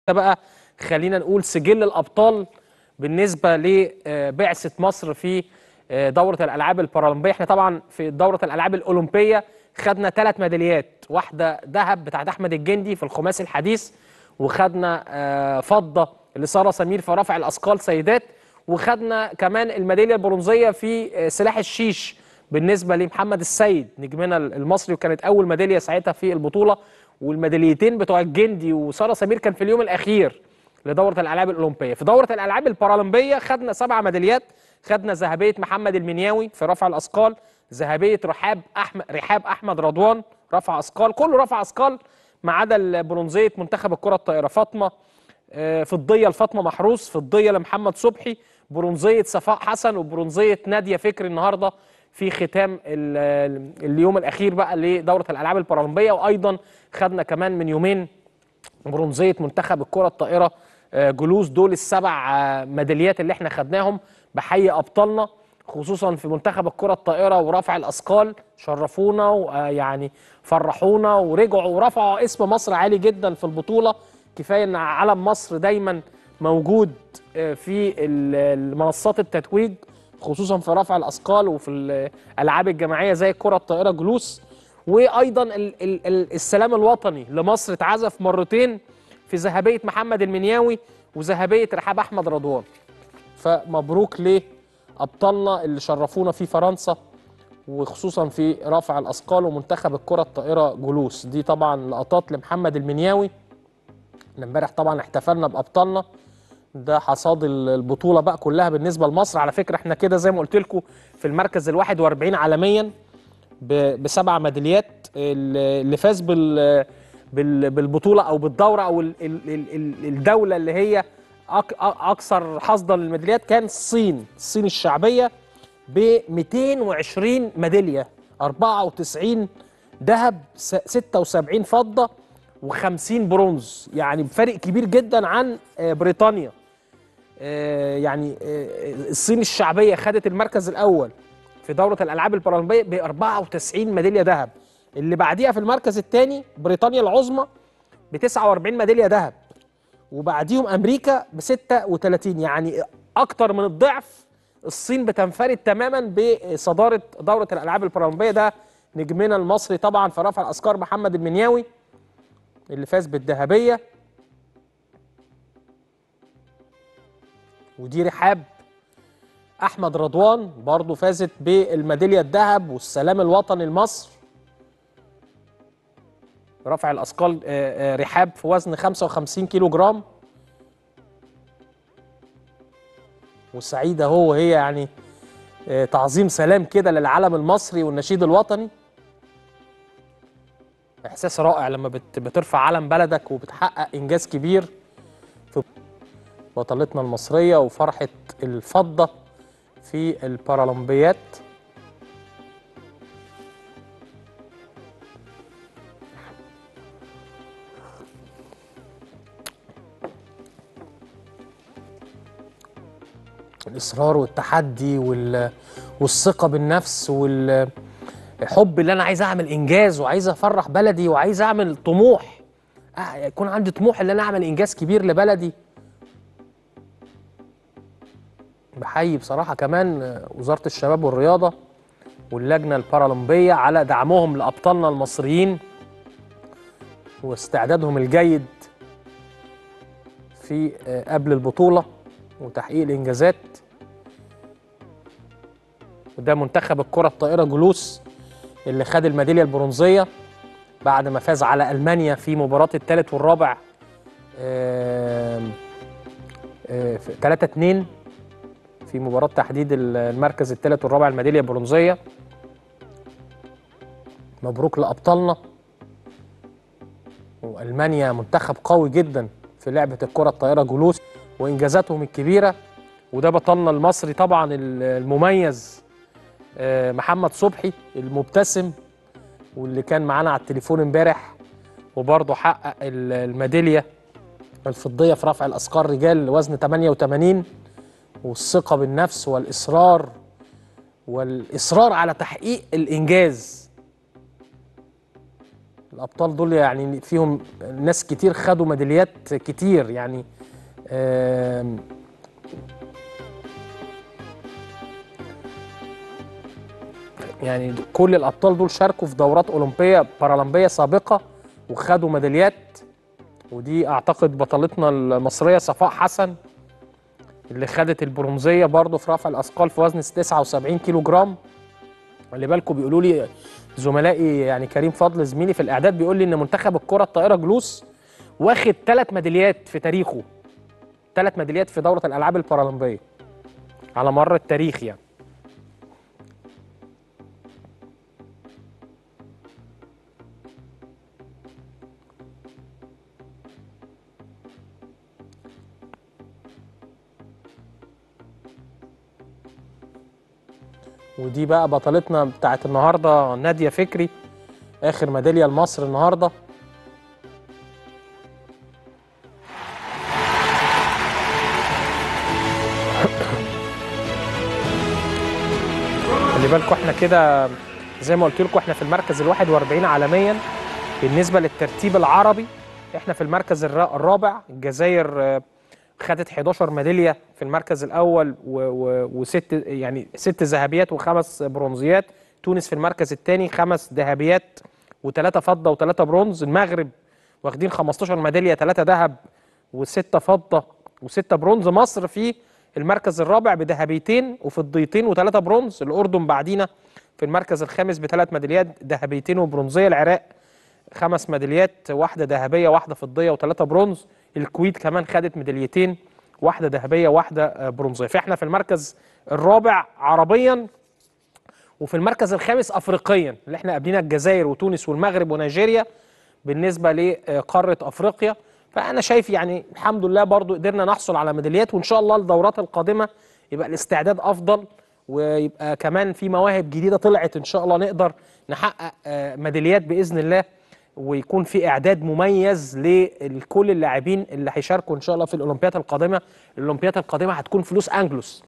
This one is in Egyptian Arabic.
بقى خلينا نقول سجل الابطال بالنسبه لبعثه مصر في دوره الالعاب البارالمبيه احنا طبعا في دوره الالعاب الاولمبيه خدنا ثلاث ميداليات واحده ذهب بتاعت احمد الجندي في الخماسي الحديث وخدنا فضه لساره سمير في رفع الاثقال سيدات وخدنا كمان الميداليه البرونزيه في سلاح الشيش بالنسبه لمحمد السيد نجمنا المصري وكانت اول ميداليه ساعتها في البطوله والميداليتين بتوع الجندي وساره سمير كان في اليوم الاخير لدوره الالعاب الاولمبيه في دوره الالعاب البارالمبيه خدنا سبع ميداليات خدنا ذهبيه محمد المنياوي في رفع الاثقال ذهبيه رحاب احمد رحاب احمد رضوان رفع اثقال كله رفع اثقال ما عدا برونزيه منتخب الكره الطائره فاطمه فضيه لفاطمه محروس فضيه لمحمد صبحي برونزيه صفاء حسن وبرونزيه ناديه فكري النهارده في ختام اليوم الاخير بقى لدوره الالعاب البارالمبيه وايضا خدنا كمان من يومين برونزيه منتخب الكره الطائره جلوس دول السبع ميداليات اللي احنا خدناهم بحيي ابطالنا خصوصا في منتخب الكره الطائره ورفع الاثقال شرفونا ويعني فرحونا ورجعوا ورفعوا اسم مصر عالي جدا في البطوله كفايه ان علم مصر دايما موجود في المنصات التتويج خصوصا في رفع الاثقال وفي الالعاب الجماعيه زي الكره الطائره جلوس وايضا ال ال السلام الوطني لمصر اتعزف مرتين في ذهبيه محمد المنياوي وذهبيه رحاب احمد رضوان فمبروك لابطالنا اللي شرفونا في فرنسا وخصوصا في رفع الاثقال ومنتخب الكره الطائره جلوس دي طبعا لقطات لمحمد المنياوي امبارح طبعا احتفلنا بابطالنا ده حصاد البطوله بقى كلها بالنسبه لمصر على فكره احنا كده زي ما قلت لكم في المركز ال 41 عالميا بسبع ميداليات اللي فاز بال بالبطوله او بالدوره او الدوله اللي هي اكثر حصدا للميداليات كان الصين الصين الشعبيه ب 220 ميداليه 94 ذهب 76 فضه و50 برونز يعني بفرق كبير جدا عن بريطانيا يعني الصين الشعبيه خدت المركز الاول في دوره الالعاب البارالمبيه ب 94 ميداليه ذهب اللي بعديها في المركز الثاني بريطانيا العظمى ب 49 ميداليه ذهب وبعديهم امريكا ب 36 يعني اكتر من الضعف الصين بتنفرد تماما بصداره دوره الالعاب البارالمبيه ده نجمنا المصري طبعا في رفع الاثقال محمد المنياوي اللي فاز بالذهبيه ودي رحاب احمد رضوان برضه فازت بالميداليه الذهب والسلام الوطني لمصر رفع الاثقال رحاب في وزن 55 كيلو جرام وسعيده هو هي يعني تعظيم سلام كده للعلم المصري والنشيد الوطني احساس رائع لما بترفع علم بلدك وبتحقق انجاز كبير في بطلتنا المصريه وفرحه الفضه في البارالمبيات الاصرار والتحدي والثقه بالنفس وال حب اللي انا عايز اعمل انجاز وعايز افرح بلدي وعايز اعمل طموح آه يكون عندي طموح ان انا اعمل انجاز كبير لبلدي بحيي بصراحه كمان وزاره الشباب والرياضه واللجنه البارالمبيه على دعمهم لابطالنا المصريين واستعدادهم الجيد في قبل البطوله وتحقيق الانجازات وده منتخب الكره الطائره جلوس اللي خد الميداليه البرونزيه بعد ما فاز على المانيا في مباراه الثالث والرابع 3 2 في مباراه تحديد المركز الثالث والرابع الميداليه البرونزيه مبروك لابطالنا والمانيا منتخب قوي جدا في لعبه الكره الطائره جلوس وانجازاتهم الكبيره وده بطلنا المصري طبعا المميز محمد صبحي المبتسم واللي كان معانا على التليفون امبارح وبرضه حقق الميداليه الفضيه في رفع الاثقال رجال وزن 88 والثقه بالنفس والاصرار والاصرار على تحقيق الانجاز الابطال دول يعني فيهم ناس كتير خدوا ميداليات كتير يعني آم، يعني كل الابطال دول شاركوا في دورات اولمبيه بارالمبيه سابقه وخدوا ميداليات ودي اعتقد بطلتنا المصريه صفاء حسن اللي خدت البرونزيه برضه في رفع الاثقال في وزن 79 كيلو جرام خلي بالكم بيقولوا لي زملائي يعني كريم فضل زميلي في الاعداد بيقول لي ان منتخب الكره الطائره جلوس واخد ثلاث ميداليات في تاريخه ثلاث ميداليات في دوره الالعاب البارالمبيه على مر التاريخ يعني ودي بقى بطلتنا بتاعت النهارده ناديه فكري اخر ميداليه لمصر النهارده خلي بالكم احنا كده زي ما قلت لكم احنا في المركز ال 41 عالميا بالنسبه للترتيب العربي احنا في المركز الر- الرابع الجزائر آه، خدت 11 ميداليه في المركز الاول و و وست يعني ست ذهبيات وخمس برونزيات تونس في المركز الثاني خمس ذهبيات وثلاثه فضه وثلاثه برونز المغرب واخدين 15 ميداليه ثلاثه ذهب وسته فضه وسته برونز مصر في المركز الرابع بذهبيتين وفضيتين وثلاثه برونز الاردن بعدينا في المركز الخامس بثلاث ميداليات ذهبيتين وبرونزيه العراق خمس ميداليات واحده ذهبيه واحده فضيه وثلاثه برونز الكويت كمان خدت ميداليتين واحده ذهبيه واحده آه، برونزيه فاحنا في المركز الرابع عربيا وفي المركز الخامس افريقيا اللي احنا قابلين الجزائر وتونس والمغرب ونيجيريا بالنسبه لقاره افريقيا فانا شايف يعني الحمد لله برضو قدرنا نحصل على ميداليات وان شاء الله الدورات القادمه يبقى الاستعداد افضل ويبقى كمان في مواهب جديده طلعت ان شاء الله نقدر نحقق آه، ميداليات باذن الله ويكون في اعداد مميز لكل اللاعبين اللي هيشاركوا ان شاء الله في الاولمبياد القادمه الاولمبياد القادمه هتكون في لوس انجلوس